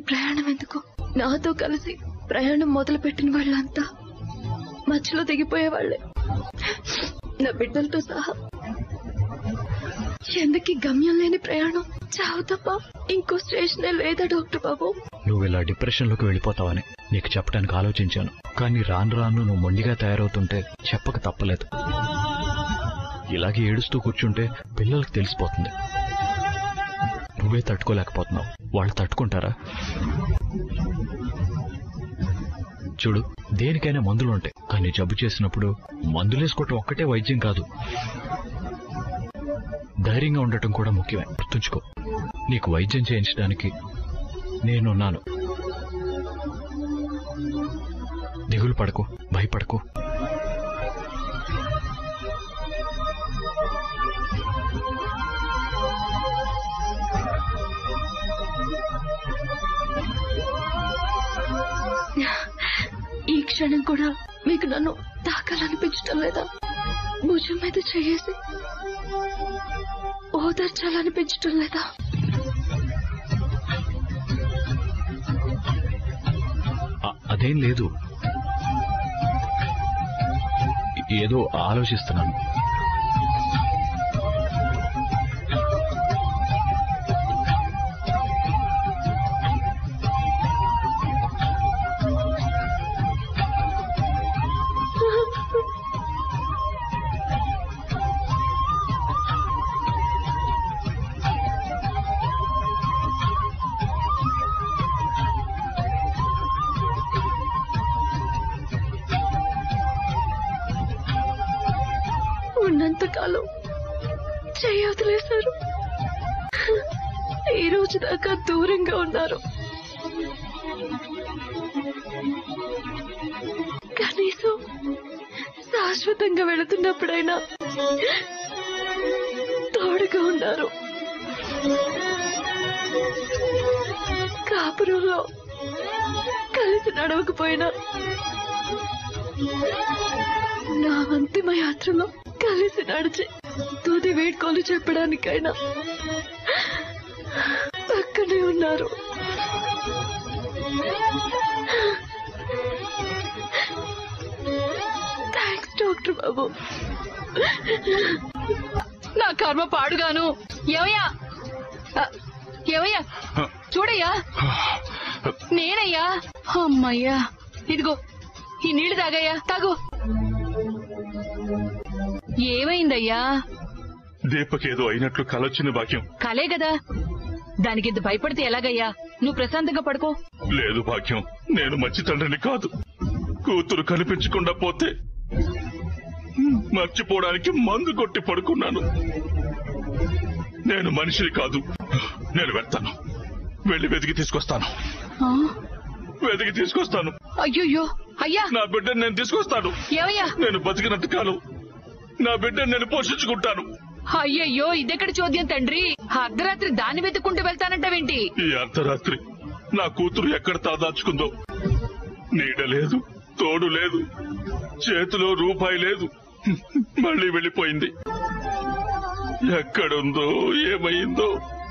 ప్రయాణం ఎందుకు నాతో కలిసి ప్రయాణం మొదలుపెట్టిన వాళ్ళంతా మధ్యలో దిగిపోయే వాళ్ళే నా బిడ్డలతో సహా ఎందుకు ఈ గమ్యం లేని ప్రయాణం చావు తప్ప ఇంకో స్టేషనే లేదా డాక్టర్ బాబు నువ్వు ఇలా డిప్రెషన్ లోకి వెళ్ళిపోతావని నీకు చెప్పడానికి ఆలోచించాను కానీ రాను రాను నువ్వు మొండిగా తయారవుతుంటే చెప్పక తప్పలేదు ఇలాగే ఏడుస్తూ కూర్చుంటే పిల్లలకు తెలిసిపోతుంది నువ్వే తట్టుకోలేకపోతున్నావు వాళ్ళు తట్టుకుంటారా చూడు దేనికైనా మందులు ఉంటాయి కానీ జబ్బు చేసినప్పుడు మందులేసుకోవటం ఒక్కటే వైద్యం కాదు ధైర్యంగా ఉండటం కూడా ముఖ్యమే గుర్తుంచుకో నీకు వైద్యం చేయించడానికి నేనున్నాను దిగులు పడకు భయపడకు ఈ క్షణం కూడా మీకు నన్ను తాకాలనిపించటం లేదా భుజం మీద చేసి ఓదార్చాలనిపించటం లేదా అ- అదేం లేదు ఏదో ఆలోచిస్తున్నాను ఉన్నంతకాలం చెయ్యి వదిలేశారు ఈ రోజు దాకా దూరంగా ఉన్నారు కనీసం శాశ్వతంగా వెళుతున్నప్పుడైనా తోడుగా ఉన్నారు కాపురంలో కలిసి నడవకపోయినా నా అంతిమ యాత్రలో కలిసి నడిచి తుది వేడుకోలు చెప్పడానికైనా పక్కనే ఉన్నారు థ్యాంక్స్ డాక్టర్ బాబు నా కర్మ పాడుగాను ఏమయ్యా ఆ, ఏమయ్యా చూడయ్యా నేనయ్యా అమ్మయ్యా ఇదిగో ఈ నీళ్లు తాగయ్యా తాగు ఏమైందయ్యా దీపకేదో అయినట్లు కలొచ్చిన భాగ్యం కలే కదా దానికి ఇంత భయపడితే ఎలాగయ్యా నువ్వు ప్రశాంతంగా పడుకో లేదు భాగ్యం నేను మంచి తండ్రిని కాదు కూతురు కనిపించకుండా పోతే మర్చిపోవడానికి మందు కొట్టి పడుకున్నాను నేను మనిషిని కాదు నేను వెళ్తాను వెళ్ళి వెతికి తీసుకొస్తాను ఆ, వెతికి తీసుకొస్తాను అయ్యయ్యో అయ్యా నా బిడ్డను నేను తీసుకొస్తాను ఏమయ్యా నేను బతికినంత కాలం నా బిడ్డను నేను పోషించుకుంటాను అయ్యయ్యో ఇదెక్కడ చోద్యం తండ్రి అర్ధరాత్రి దాన్ని వెతుక్కుంటూ వెళ్తానంటావేంటి ఈ అర్ధరాత్రి నా కూతురు ఎక్కడ తలదాచుకుందో నీడ లేదు తోడు లేదు చేతిలో రూపాయి లేదు మళ్ళీ వెళ్ళిపోయింది ఎక్కడుందో ఏమైందో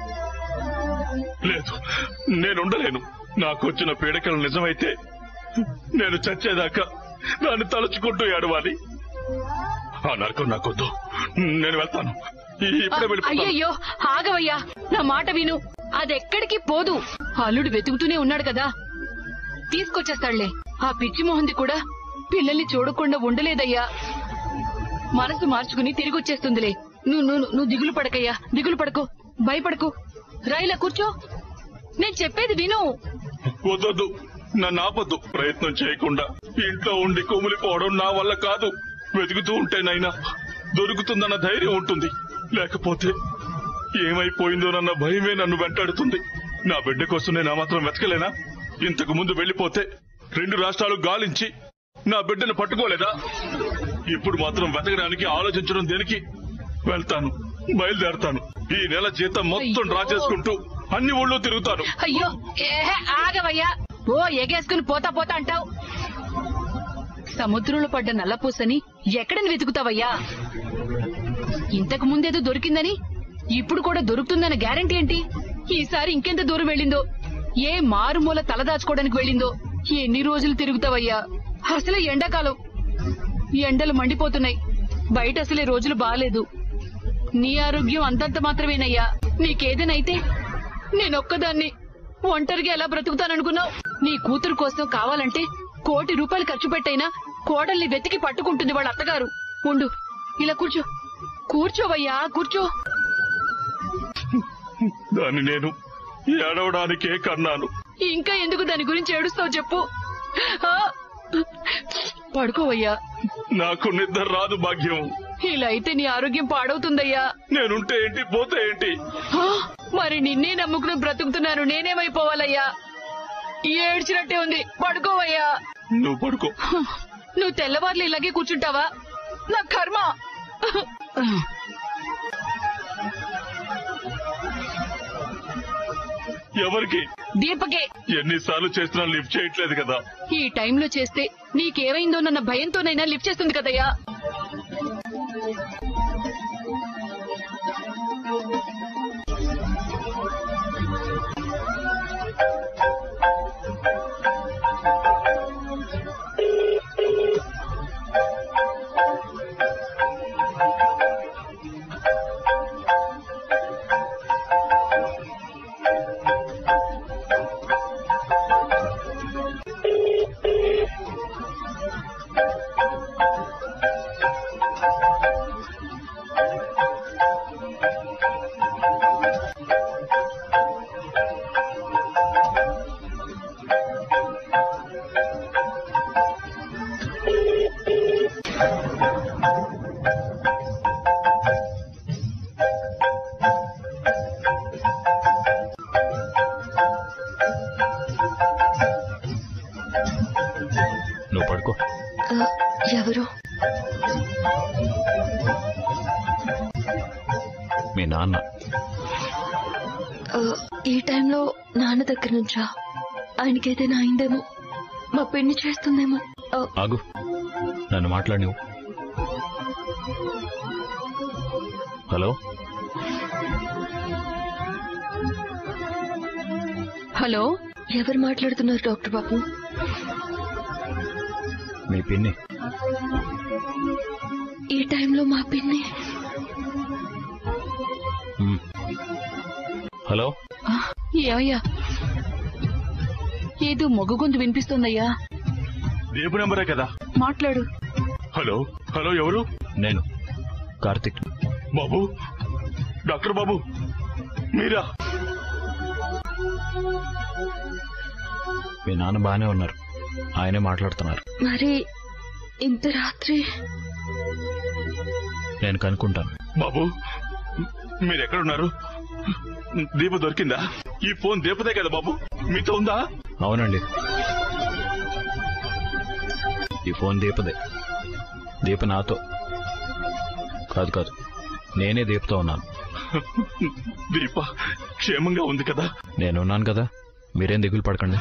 లేదు నేనుండలేను నాకొచ్చిన పీడకలు నిజమైతే నేను చచ్చేదాకా దాన్ని తలుచుకుంటూ ఏడవాలి ఆ నరకం నాకొద్దు నేను వెళ్తాను ఇప్పుడే వెళ్ళిపోతాను అయ్యయ్యో ఆగవయ్యా నా మాట విను అదెక్కడికి పోదు అల్లుడు వెతుకుతూనే ఉన్నాడు కదా తీసుకొచ్చేస్తాడులే ఆ పిచ్చి మొహంది కూడా పిల్లల్ని చూడకుండా ఉండలేదయ్యా మనసు మార్చుకుని తిరిగి వచ్చేస్తుందిలే నువ్వు నువ్వు నువ్వు దిగులు పడకయ్యా దిగులు పడకు భయపడకు రైలా కూర్చో నేను చెప్పేది విను వద్దొద్దు నన్ను ఆపద్దు ప్రయత్నం చేయకుండా ఇంట్లో ఉండి కుమిలిపోవడం నా వల్ల కాదు వెతుకుతూ ఉంటేనైనా దొరుకుతుందన్న ధైర్యం ఉంటుంది లేకపోతే ఏమైపోయిందోనన్న భయమే నన్ను వెంటాడుతుంది నా బిడ్డ కోసం నేను ఆ మాత్రం వెతకలేనా ఇంతకు ముందు వెళ్లిపోతే రెండు రాష్ట్రాలు గాలించి నా బిడ్డను పట్టుకోలేదా ఇప్పుడు మాత్రం వెతకడానికి ఆలోచించడం దేనికి వెళ్తాను బయలుదేరతాను ఈ నెల జీతం మొత్తం డ్రా చేసుకుంటూ అన్ని ఊళ్ళో తిరుగుతాను అయ్యో ఏహే ఆగవయ్యా ఓ ఎగేసుకుని పోతా పోతా అంటావు సముద్రంలో పడ్డ నల్లపూసని ఎక్కడని వెతుకుతావయ్యా ఇంతకు ముందేదో దొరికిందని ఇప్పుడు కూడా దొరుకుతుందన్న గ్యారంటీ ఏంటి ఈసారి ఇంకెంత దూరం వెళ్ళిందో ఏ మారుమూల తలదాచుకోవడానికి వెళ్ళిందో ఎన్ని రోజులు తిరుగుతావయ్యా అసలే ఎండాకాలం ఎండలు మండిపోతున్నాయి బయట అసలే రోజులు బాలేదు నీ ఆరోగ్యం అంతంత మాత్రమేనయ్యా నీకేదైతే నేనొక్కదాన్ని ఒంటరిగా ఎలా బ్రతుకుతాననుకున్నావు నీ కూతురు కోసం కావాలంటే కోటి రూపాయలు ఖర్చు పెట్టైనా కోడల్ని వెతికి పట్టుకుంటుంది వాళ్ళ అత్తగారు ఉండు ఇలా కూర్చో కూర్చోవయ్యా కూర్చో దాన్ని నేను ఏడవడానికే కన్నాను ఇంకా ఎందుకు దాని గురించి ఏడుస్తావు చెప్పు ఆ! పడుకోవయ్యా నాకు నిద్ర రాదు భాగ్యం ఇలా అయితే నీ ఆరోగ్యం పాడవుతుందయ్యా నేనుంటే ఏంటి పోతే ఏంటి ఆ! మరి నిన్నే నమ్ముకుని బ్రతుకుతున్నాను నేనేమైపోవాలయ్యా ఏడ్చినట్టే ఉంది పడుకోవయ్యా నువ్వు పడుకో నువ్వు తెల్లవార్లు ఇలాగే కూర్చుంటావా నా కర్మ ఎవరికి దీపకే ఎన్నిసార్లు చేస్తున్నా లిఫ్ట్ చేయట్లేదు కదా ఈ టైంలో చేస్తే నీకేమైందోనన్న భయంతోనైనా లిఫ్ట్ చేస్తుంది కదయ్యా నువ్వు పడుకో ఆ, ఎవరు మీ నాన్న ఆ, ఈ టైంలో నాన్న దగ్గర నుంచా ఆయనకి ఏదైనా అయిందేమో మా పెళ్లి చేస్తుందేమో ఆ, ఆగు నన్ను మాట్లాడివు హలో హలో ఎవరు మాట్లాడుతున్నారు డాక్టర్ బాబు మీ పిన్ని ఈ టైంలో మా పిన్ని మ్. హలో ఆ, ఏమయ్యా ఏదో మొగ గొంతు వినిపిస్తోందయ్యా దీపు నెంబరే కదా మాట్లాడు హలో హలో ఎవరు నేను కార్తిక్ బాబు డాక్టర్ బాబు మీరా మీ నాన్న బాగానే ఉన్నారు ఆయనే మాట్లాడుతున్నారు మరి ఇంత రాత్రి నేను కనుక్కుంటాను బాబు మీరు ఎక్కడున్నారు దీప దొరికిందా ఈ ఫోన్ దీపదే కదా బాబు మీతో ఉందా అవునండి ఈ ఫోన్ దీపదే దీప నాతో కాదు కాదు నేనే దీపతో ఉన్నాను దీప క్షేమంగా ఉంది కదా నేనున్నాను కదా మీరేం దిగులు పడకండి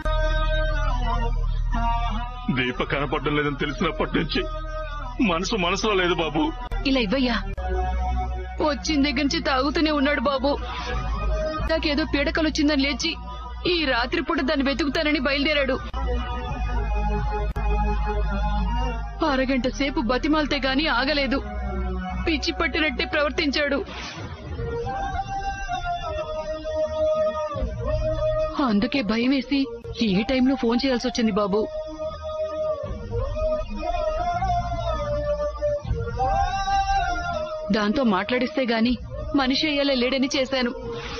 దీప కనపడడం లేదని తెలిసినప్పటి నుంచి మనసు మనసులో లేదు బాబు ఇలా ఇవ్వయ్యా వచ్చిన దగ్గర నుంచి తాగుతూనే ఉన్నాడు బాబు నాకేదో పీడకలు వచ్చిందని లేచి ఈ రాత్రి పూట దాన్ని వెతుకుతానని బయలుదేరాడు అరగంట సేపు బతిమాలితే గాని ఆగలేదు పిచ్చి పట్టినట్టే ప్రవర్తించాడు అందుకే భయం వేసి ఏ టైంలో ఫోన్ చేయాల్సి వచ్చింది బాబు దాంతో మాట్లాడిస్తే గాని మనిషి అయ్యేలా లేడని చేశాను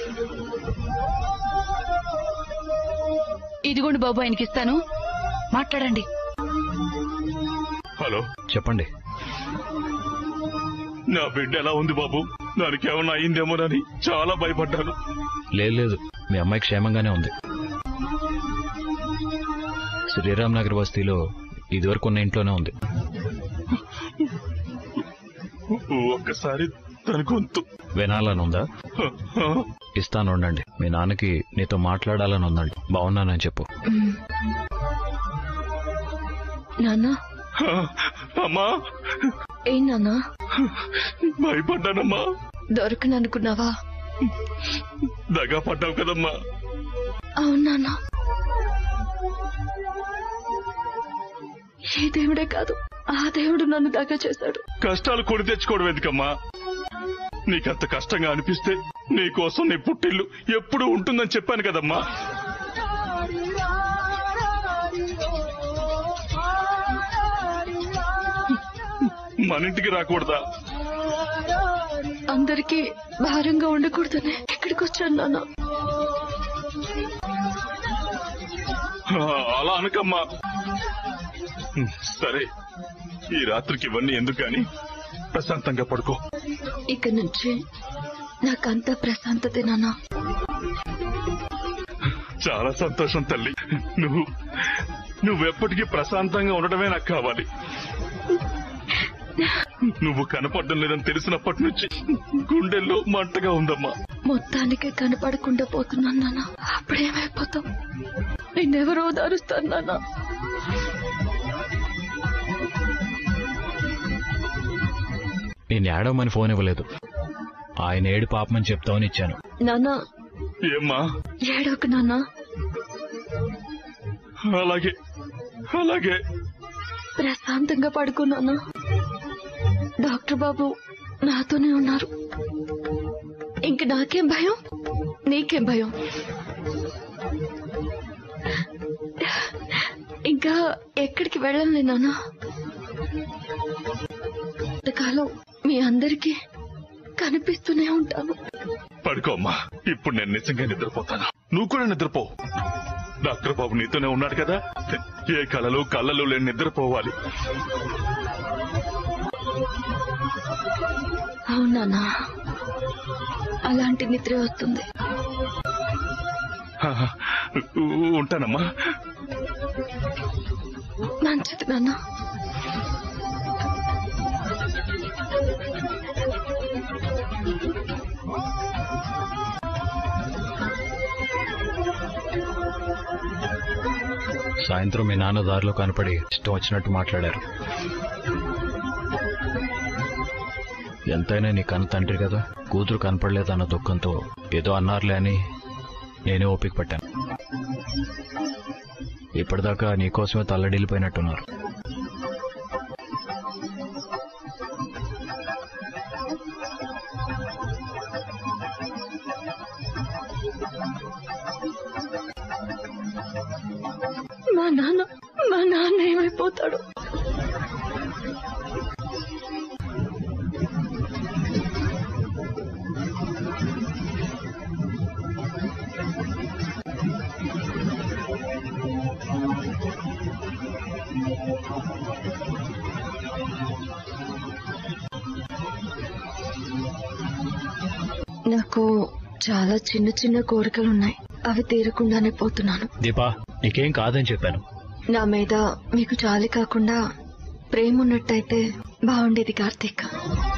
ఇదిగోండి బాబు ఆయనకి ఇస్తాను మాట్లాడండి హలో చెప్పండి నా బిడ్డ ఎలా ఉంది బాబు దానికి ఏమన్నా అయిందేమోనని చాలా భయపడ్డాను లేదు లేదు మీ అమ్మాయి క్షేమంగానే ఉంది శ్రీరామ్ నగర్ బస్తీలో ఇదివరకు ఉన్న ఇంట్లోనే ఉంది ఒక్కసారి తన గొంతు వినాలని ఉందా ఇస్తాను ఉండండి మీ నాన్నకి నీతో మాట్లాడాలని ఉందండి బాగున్నానని చెప్పు మ్. నాన్న అమ్మా ఏం నాన్న భయపడ్డానమ్మా దొరకననుకున్నావా దగా పడ్డావు కదమ్మా అవును నాన్న ఈ దేవుడే కాదు ఆ దేవుడు నన్ను దగ్గర చేశాడు కష్టాలు కొని తెచ్చుకోవడం ఎందుకమ్మా నీకంత కష్టంగా అనిపిస్తే నీ కోసం నీ పుట్టిల్లు ఎప్పుడూ ఉంటుందని చెప్పాను కదమ్మా మన ఇంటికి రాకూడదా అందరికీ భారంగా ఉండకూడదనే ఇక్కడికి వచ్చాను నాన్న ఆ, అలా అనకమ్మా సరే ఈ రాత్రికి ఇవన్నీ ఎందుకు కానీ ప్రశాంతంగా పడుకో ఇక నుంచి నాకంతా ప్రశాంతతే నాన్న చాలా సంతోషం తల్లి నువ్వు నువ్వెప్పటికీ ప్రశాంతంగా ఉండటమే నాకు కావాలి నువ్వు కనపడడం లేదని తెలిసినప్పటి నుంచి గుండెల్లో మంటగా ఉందమ్మా మొత్తానికి కనపడకుండా పోతున్నాను నాన్న అప్పుడేమైపోతాం నిన్నెవరో దారుస్తాను నాన్న నేను ఏడవమని ఫోన్ ఇవ్వలేదు ఆయన ఏడు పాపమని చెప్తామని ఇచ్చాను నాన్న ఏమ్మా ఏడవకు నాన్న అలాగే అలాగే ప్రశాంతంగా పడుకున్నాను డాక్టర్ బాబు నాతోనే ఉన్నారు ఇంక నాకేం భయం నీకేం భయం ఇంకా ఎక్కడికి వెళ్ళాలి నాన్న కాలం మీ అందరికీ కనిపిస్తూనే ఉంటాను పడుకో అమ్మా ఇప్పుడు నేను నిజంగా నిద్రపోతాను నువ్వు కూడా నిద్రపో డాక్టర్ బాబు నీతోనే ఉన్నాడు కదా ఏ కలలు కళ్ళలు లేని నిద్రపోవాలి అవునా అలాంటి నిద్ర వస్తుంది హా, ఉంటానమ్మా మంచిది నాన్న సాయంత్రం మీ నాన్న దారిలో కనపడి ఇష్టం వచ్చినట్టు మాట్లాడారు ఎంతైనా నీ కన్న తండ్రి కదా కూతురు కనపడలేదన్న దుఃఖంతో ఏదో అన్నారులే అని నేనే ఓపిక పట్టాను ఇప్పటిదాకా నీకోసమే తల్లడిల్లిపోయినట్టున్నారు మా నాన్న మా నాన్న ఏమైపోతాడు నాకు చాలా చిన్న చిన్న కోరికలు ఉన్నాయి అవి తీరకుండానే పోతున్నాను దీపా నీకేం కాదని చెప్పాను నా మీద మీకు చాలి కాకుండా ప్రేమ ఉన్నట్టయితే బాగుండేది కార్తీక్